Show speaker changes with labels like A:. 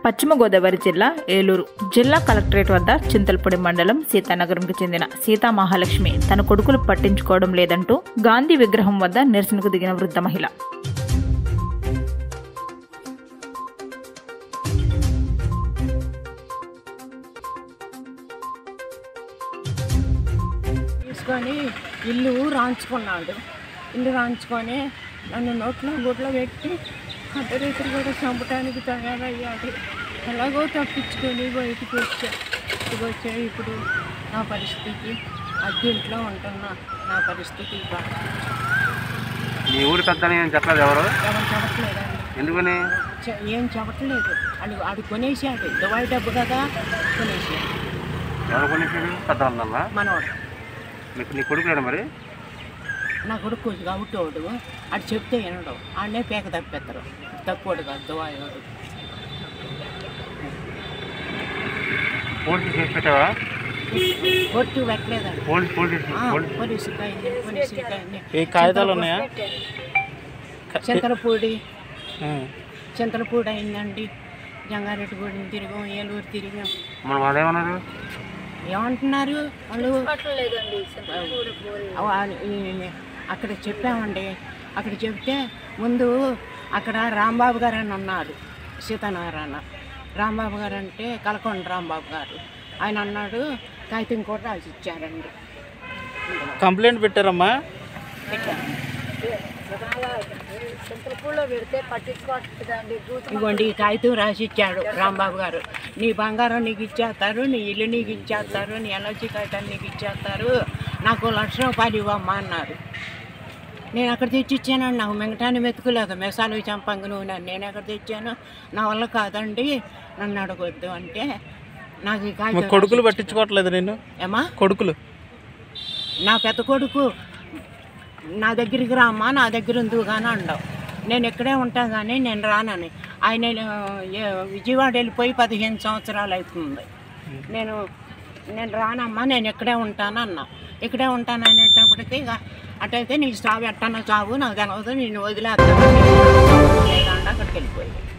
A: పశ్చిమ గోదావరి జిల్లా ఏలూరు జిల్లా కలెక్టరేట్ వద్ద చింతలపూడి మండలం సీతానగరంకి చెందిన సీతా మహాలక్ష్మి తన కొడుకులు పట్టించుకోవడం లేదంటూ గాంధీ విగ్రహం వద్ద నిరసనకు దిగిన వృద్ధ మహిళ
B: తీసుకొని ఇల్లు రాంచుకున్నాడు ఇల్లు రాంచుకొని నన్ను నోట్లో గుడ్లో పెట్టి అర్ధరీతులు కూడా చంపడానికి తయారయ్యాడు ఎలాగో తప్పించుకొని బయటికి వచ్చా బయటికి వచ్చా ఇప్పుడు నా పరిస్థితి అద్దెంట్లో ఉంటున్నా నా పరిస్థితి బాగా
C: మీ ఊరి పెద్దని ఏం చెప్పలేదు ఎవరు
B: ఎవరు చెప్పట్లేదండి
C: ఎందుకని
B: చె- ఏం చెప్పట్లేదు అది అది కొనేసాడు దుబాయ్ డబ్బు కదా కొనేసాడు
C: ఎవరు కొనేసాడు పెద్ద ఉందమ్మా
B: మనవాడు
C: మీకు నీ కొడుకు లేడు మరి
B: నా కొడుకు అవుతోడు అది చెప్తే వినడు ఆడనే పేక తప్పెత్తరు తక్కువడు కాదు దుబాయ్ వాడు
C: పోలీసు కేసు పెట్టావా
B: కొట్టు పెట్టలేదండి
C: పోలీస్ పోలీస్
B: ఆ,
C: పోలీస్
B: పోలీసుకి అయింది పోలీసుకి అయింది
D: ఏ కాగితాలు ఉన్నాయా
B: చింతలపూడి
D: ఆ.
B: చింతలపూడి అయిందండి జంగారెడ్డిగూడెం తిరిగాం ఏలూరు తిరిగాం
C: మన వాళ్ళు ఏమన్నారు
B: ఏమంటున్నారు వాళ్ళు ఆ, వాళ్ళు ఈ- అక్కడ చెప్పామండి అక్కడ చెప్తే ముందు అక్కడ రాంబాబు గారు అని ఉన్నారు సీతానారాయణ రాంబాబు గారు అంటే కలకొండ రాంబాబు గారు ఆయన అన్నాడు కాగితం కూడా రాసి ఇచ్చారండి
D: కంప్లైంట్ పెట్టారమ్మా
B: ఇదిగోండి ఈ కాగితం రాసి ఇచ్చాడు రాంబాబు గారు నీ బంగారం నీకు ఇచ్చేస్తారు నీ ఇల్లు నీకు ఇచ్చేస్తారు నీ ఎలర్జీ కాగితాలు నీకు ఇచ్చేస్తారు నాకు లక్ష రూపాయలు ఇవ్వమ్మా అన్నారు నేను అక్కడ తెచ్చి ఇచ్చానండి నాకు మిగతాన్ని మెతుకులేదు మెసాలు చంపంగ నూనె నేను ఎక్కడ తెచ్చాను నా వల్ల కాదండి నన్ను అడగొద్దు అంటే నాకు ఈ
D: మా
B: కాగితం
D: కొడుకులు
B: రాసి
D: పట్టించుకోవట్లేదు నేను
B: ఇచ్చాడు. ఏమా
D: కొడుకులు
B: నా పెద్ద కొడుకు నా దగ్గరికి రామ్మా నా దగ్గర ఉందివు కానీ అండవు నేను ఇక్కడే ఉంటా కానీ నేను రానని ఆయన ఆ, ఏ- విజయవాడ వెళ్ళిపోయి పదిహేను సంవత్సరాలు అవుతుంది నేను నేను రానమ్మా నేను ఇక్కడే ఉంటాను అన్న ఇక్కడే ఉంటాను అనేటప్పటికి ఇక అటైతే నీకు చావు ఎట్టన్నా చావు నాకు తెలవదు నేను వదిలేస్తాను లేదంటే అక్కడికి వెళ్ళిపోయి